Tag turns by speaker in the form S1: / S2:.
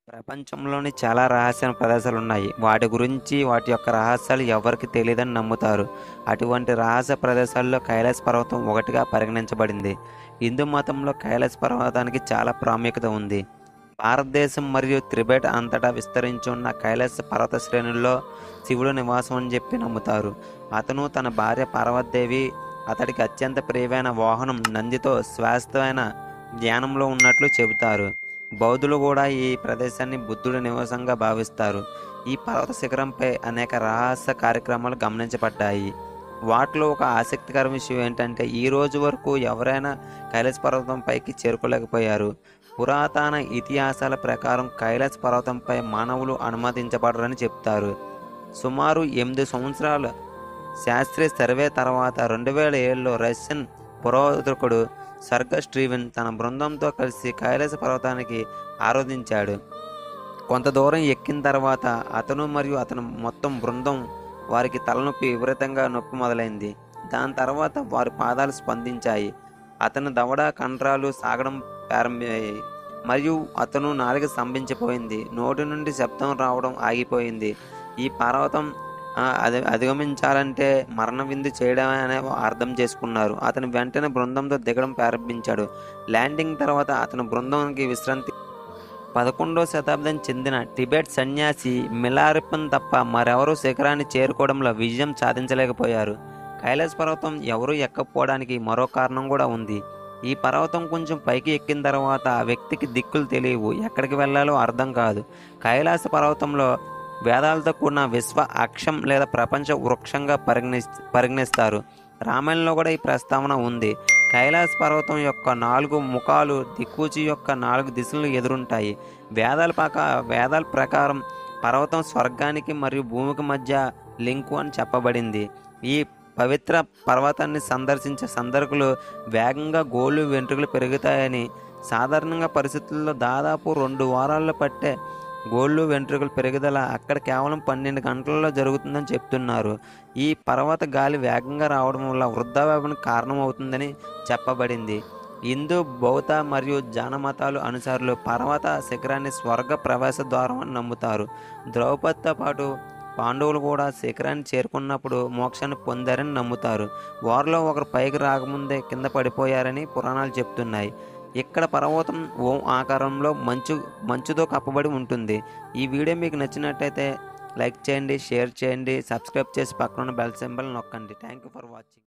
S1: ప్రపంచంలోని చాలా రహస్యమైన ప్రదేశాలు ఉన్నాయి వాటి గురించి వాటి యొక్క రహస్యాలు ఎవరికి తెలియదని నమ్ముతారు అటువంటి రహస్య ప్రదేశాల్లో కైలాస పర్వతం ఒకటిగా పరిగణించబడింది హిందూ మతంలో కైలాస పర్వతానికి చాలా ప్రాముఖ్యత ఉంది భారతదేశం మరియు త్రిబెట్ అంతటా విస్తరించి ఉన్న కైలాస పర్వత శ్రేణుల్లో శివుడు నివాసం అని చెప్పి నమ్ముతారు అతను తన భార్య పార్వతీదేవి అతడికి అత్యంత ప్రియమైన వాహనం నందితో శాశ్వతమైన ధ్యానంలో ఉన్నట్లు చెబుతారు బౌద్ధులు కూడా ఈ ప్రదేశాన్ని బుద్ధుడి నివాసంగా భావిస్తారు ఈ పర్వత శిఖరంపై అనేక రహస్య కార్యక్రమాలు గమనించబడ్డాయి వాటిలో ఒక ఆసక్తికర విషయం ఏంటంటే ఈ రోజు వరకు ఎవరైనా కైలాస పర్వతం పైకి చేరుకోలేకపోయారు పురాతన ఇతిహాసాల ప్రకారం కైలాస పర్వతంపై మానవులు అనుమతించబడరని చెప్తారు సుమారు ఎనిమిది సంవత్సరాల శాస్త్రీయ సర్వే తర్వాత రెండు వేల ఏడులో రష్యన్ పురోహితుడు సర్గ స్ట్రీవెన్ తన బృందంతో కలిసి కైలాస పర్వతానికి ఆరోధించాడు కొంత దూరం ఎక్కిన తర్వాత అతను మరియు అతను మొత్తం బృందం వారికి తలనొప్పి విపరీతంగా నొప్పి మొదలైంది దాని తర్వాత వారి పాదాలు స్పందించాయి అతని దవడ కండరాలు సాగడం ప్రారంభమయ్యాయి మరియు అతను నాలుక స్తంభించిపోయింది నోటి నుండి శబ్దం రావడం ఆగిపోయింది ఈ పర్వతం ఆ, అధి అధిగమించాలంటే మరణ విందు చేయడమే అనే అర్థం చేసుకున్నారు అతను వెంటనే బృందంతో దిగడం ప్రారంభించాడు ల్యాండింగ్ తర్వాత అతను బృందానికి విశ్రాంతి పదకొండవ శతాబ్దం చెందిన టిబెట్ సన్యాసి మిలారిపన్ తప్ప మరెవరూ శిఖరాన్ని చేరుకోవడంలో విజయం సాధించలేకపోయారు కైలాస పర్వతం ఎవరూ ఎక్కకపోవడానికి మరో కారణం కూడా ఉంది ఈ పర్వతం కొంచెం పైకి ఎక్కిన తర్వాత ఆ వ్యక్తికి దిక్కులు తెలియవు ఎక్కడికి వెళ్ళాలో అర్థం కాదు కైలాస పర్వతంలో వేదాలతో కూడిన విశ్వ అక్షం లేదా ప్రపంచ వృక్షంగా పరిగణి పరిగణిస్తారు రామాయణంలో కూడా ఈ ప్రస్తావన ఉంది కైలాస పర్వతం యొక్క నాలుగు ముఖాలు దిక్కుచి యొక్క నాలుగు దిశలు ఎదురుంటాయి వేదాల పాక వేదాల ప్రకారం పర్వతం స్వర్గానికి మరియు భూమికి మధ్య లింకు అని చెప్పబడింది ఈ పవిత్ర పర్వతాన్ని సందర్శించే సందర్శకులు వేగంగా గోళ్ళు వెంట్రుకలు పెరుగుతాయని సాధారణంగా పరిస్థితుల్లో దాదాపు రెండు వారాల్లో పట్టే గోళ్ళు వెంట్రుకలు పెరుగుదల అక్కడ కేవలం పన్నెండు గంటలలో జరుగుతుందని చెప్తున్నారు ఈ పర్వత గాలి వేగంగా రావడం వల్ల వృద్ధాప్యానికి కారణమవుతుందని చెప్పబడింది హిందూ బౌద్ధ మరియు జైన మతాలు అనుసారులు పర్వత శిఖరాన్ని స్వర్గ ప్రవేశ ద్వారం అని నమ్ముతారు ద్రౌపదితో పాటు పాండవులు కూడా శిఖరాన్ని చేరుకున్నప్పుడు మోక్షాన్ని పొందారని నమ్ముతారు వారిలో ఒకరు పైకి రాకముందే కింద పడిపోయారని పురాణాలు చెప్తున్నాయి ఇక్కడ పర్వతం ఓం ఆకారంలో మంచు మంచుతో కప్పబడి ఉంటుంది ఈ వీడియో మీకు నచ్చినట్టయితే లైక్ చేయండి షేర్ చేయండి సబ్స్క్రైబ్ చేసి పక్కన బెల్ సింబల్ నొక్కండి థ్యాంక్ యూ ఫర్ వాచింగ్